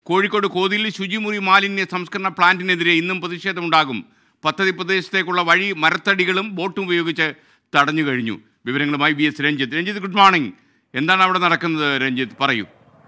കോഴിക്കോട് കോതിയിൽ ശുചിമുറി മാലിന്യ സംസ്കരണ പ്ലാന്റിനെതിരെ ഇന്നും പ്രതിഷേധമുണ്ടാകും പദ്ധതി പ്രദേശത്തേക്കുള്ള വഴി മരത്തടികളും ബോട്ടും ഉപയോഗിച്ച് തടഞ്ഞു കഴിഞ്ഞു വിവരങ്ങളുമായി V S Ranjith Ranjith good morning എന്താണ് അവിടെ നടക്കുന്നത് രഞ്ജിത്ത് പറയൂ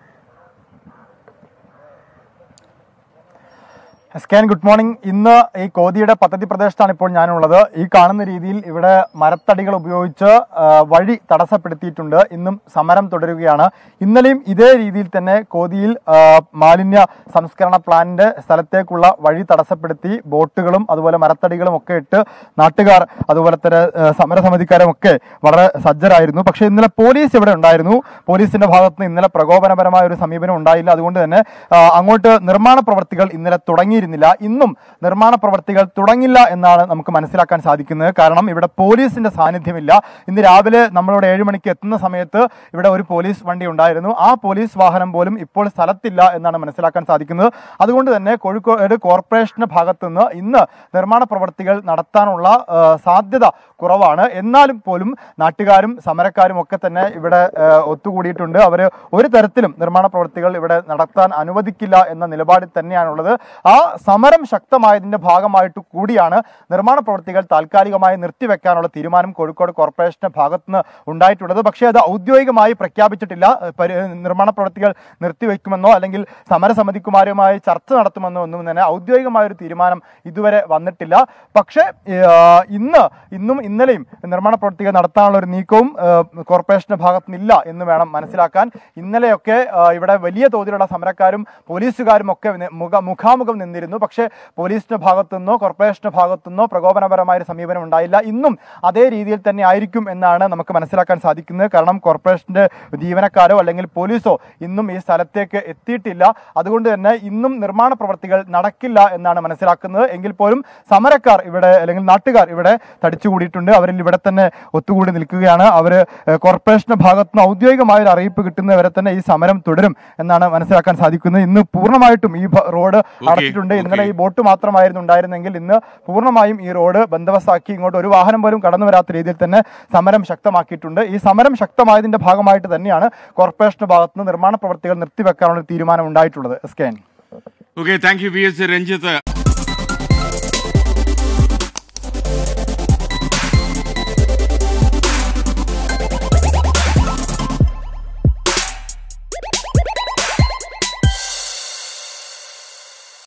സ്കാൻ ഗുഡ് മോർണിംഗ് ഇന്ന് ഈ കോതിയുടെ പദ്ധതി പ്രദേശത്താണ് ഇപ്പോൾ ഞാനുള്ളത് ഈ കാണുന്ന രീതിയിൽ ഇവിടെ മരത്തടികൾ ഉപയോഗിച്ച് ആ, വഴി തടസ്സപ്പെടുത്തിയിട്ടുണ്ട് ഇന്നും സമരം തുടരുകയാണ് ഇന്നലെയും ഇതേ രീതിയിൽ തന്നെ കോതിയിൽ ആ, മാലിന്യ സംസ്കരണ പ്ലാന്റിന്റെ സ്ഥലത്തേക്കുള്ള വഴി തടസ്സപ്പെടുത്തി ബോട്ടുകളും അതുപോലെ മരത്തടികളും ഒക്കെ ഇട്ട് നാട്ടുകാർ അതുപോലെ തന്നെ ആ, സമരസമിതിക്കാരും ഒക്കെ വളരെ സജ്ജരായിരുന്നു പക്ഷേ ഇന്നലെ പോലീസ് ഇവിടെ ഉണ്ടായിരുന്നു പോലീസിന്റെ ഭാഗത്ത് നിന്ന് ഇന്നലെ പ്രകോപനപരമായ ഒരു സമീപനം ഉണ്ടായില്ല അതുകൊണ്ട് തന്നെ ആ, അങ്ങോട്ട് നിർമ്മാണ പ്രവർത്തികൾ ഇന്നലെ തുടങ്ങിയിരുന്നില്ല ഇന്നും നിർമ്മാണ പ്രവർത്തികൾ തുടങ്ങില്ല എന്നാണ് നമുക്ക് മനസ്സിലാക്കാൻ സാധിക്കുന്നത് കാരണം ഇവിടെ പോലീസിന്റെ സാന്നിധ്യമില്ല ഇന്ന് രാവിലെ നമ്മളോട് ഏഴ് മണിക്ക് എത്തുന്ന സമയത്ത് ഇവിടെ ഒരു പോലീസ് വണ്ടി ഉണ്ടായിരുന്നു ആ പോലീസ് വാഹനം പോലും ഇപ്പോൾ സ്ഥലത്തില്ല എന്നാണ് മനസ്സിലാക്കാൻ സാധിക്കുന്നത് അതുകൊണ്ട് തന്നെ കോഴിക്കോട് കോർപ്പറേഷന്റെ ഭാഗത്തു നിന്ന് ഇന്ന് നിർമ്മാണ പ്രവർത്തികൾ നടത്താനുള്ള ആ, സാധ്യത കുറവാണ് എന്നാലും പോലും നാട്ടുകാരും സമരക്കാരും ഒക്കെ തന്നെ ഇവിടെ ആ, ഒത്തുകൂടിയിട്ടുണ്ട് അവർ ഒരു തരത്തിലും നിർമ്മാണ പ്രവർത്തികൾ ഇവിടെ നടത്താൻ അനുവദിക്കില്ല എന്ന നിലപാടിൽ തന്നെയാണുള്ളത് ആ സമരം ശക്തമായതിന്റെ ഭാഗമായിട്ട് കൂടിയാണ് നിർമ്മാണ പ്രവർത്തികൾ താൽക്കാലികമായി നിർത്തിവെക്കാനുള്ള തീരുമാനം കോഴിക്കോട് കോർപ്പറേഷന്റെ ഭാഗത്തുനിന്ന് ഉണ്ടായിട്ടുള്ളത് പക്ഷേ അത് ഔദ്യോഗികമായി പ്രഖ്യാപിച്ചിട്ടില്ല പരി- നിർമ്മാണ പ്രവർത്തികൾ നിർത്തിവെക്കുമെന്നോ അല്ലെങ്കിൽ സമരസമിതിക്കുമാരുമായി ചർച്ച നടത്തുമെന്നോ ഒന്നും തന്നെ ഔദ്യോഗികമായ ഒരു തീരുമാനം ഇതുവരെ വന്നിട്ടില്ല പക്ഷേ ആ, ഇന്ന് ഇന്നും ഇന്നലെയും നിർമ്മാണ പ്രവർത്തികൾ നടത്താനുള്ള ഒരു നീക്കവും ആ, കോർപ്പറേഷന്റെ ഭാഗത്തുനിന്നില്ല എന്ന് വേണം മനസ്സിലാക്കാൻ ഇന്നലെയൊക്കെ ആ, ഇവിടെ വലിയ തോതിലുള്ള സമരക്കാരും പോലീസുകാരും ഒക്കെ നി- മുഖ മുഖാമുഖം നിന്നിരുന്നു പക്ഷേ പോലീസിന്റെ ഭാഗത്തുനിന്നോ കോർപ്പറേഷന്റെ ഭാഗത്തുനിന്നോ പ്രകോപനപരമായ ഒരു സമീപനം ഉണ്ടായില്ല ഇന്നും അതേ രീതിയിൽ തന്നെ ആയിരിക്കും എന്നാണ് നമുക്ക് മനസ്സിലാക്കാൻ സാധിക്കുന്നത് കാരണം കോർപ്പറേഷന്റെ ജീവനക്കാരോ അല്ലെങ്കിൽ പോലീസോ ഇന്നും ഈ സ്ഥലത്തേക്ക് എത്തിയിട്ടില്ല അതുകൊണ്ട് തന്നെ ഇന്നും നിർമ്മാണ പ്രവർത്തികൾ നടക്കില്ല എന്നാണ് മനസ്സിലാക്കുന്നത് എങ്കിൽ പോലും സമരക്കാർ ഇവിടെ അല്ലെങ്കിൽ നാട്ടുകാർ ഇവിടെ തടിച്ചുകൂടിയിട്ടുണ്ട് അവരിൽ ഇവിടെ തന്നെ ഒത്തുകൂടി നിൽക്കുകയാണ് അവർ കോർപ്പറേഷന്റെ ഭാഗത്തുനിന്ന് ഔദ്യോഗികമായ ഒരു അറിയിപ്പ് കിട്ടുന്നവരെ തന്നെ ഈ സമരം തുടരും എന്നാണ് മനസ്സിലാക്കാൻ സാധിക്കുന്നത് ഇന്ന് പൂർണ്ണമായിട്ടും ഈ ഭ- റോഡ് അടച്ചിട്ടുണ്ട് ഇന്നലെ ഈ ബോട്ട് മാത്രമായിരുന്നു ഉണ്ടായിരുന്നെങ്കിൽ ഇന്ന് പൂർണ്ണമായും ഈ റോഡ് ബന്ദോബസ്താക്കി ഇങ്ങോട്ട് ഒരു വാഹനം പോലും കടന്നു വരാത്ത രീതിയിൽ തന്നെ സമരം ശക്തമാക്കിയിട്ടുണ്ട് ഈ സമരം ശക്തമായതിന്റെ ഭാഗമായിട്ട് തന്നെയാണ് കോർപ്പറേഷന്റെ ഭാഗത്തുനിന്ന് നിർമ്മാണ പ്രവർത്തികൾ നിർത്തിവെക്കാനുള്ള തീരുമാനം ഉണ്ടായിട്ടുള്ളത് S K N okay thank you V S Ranjith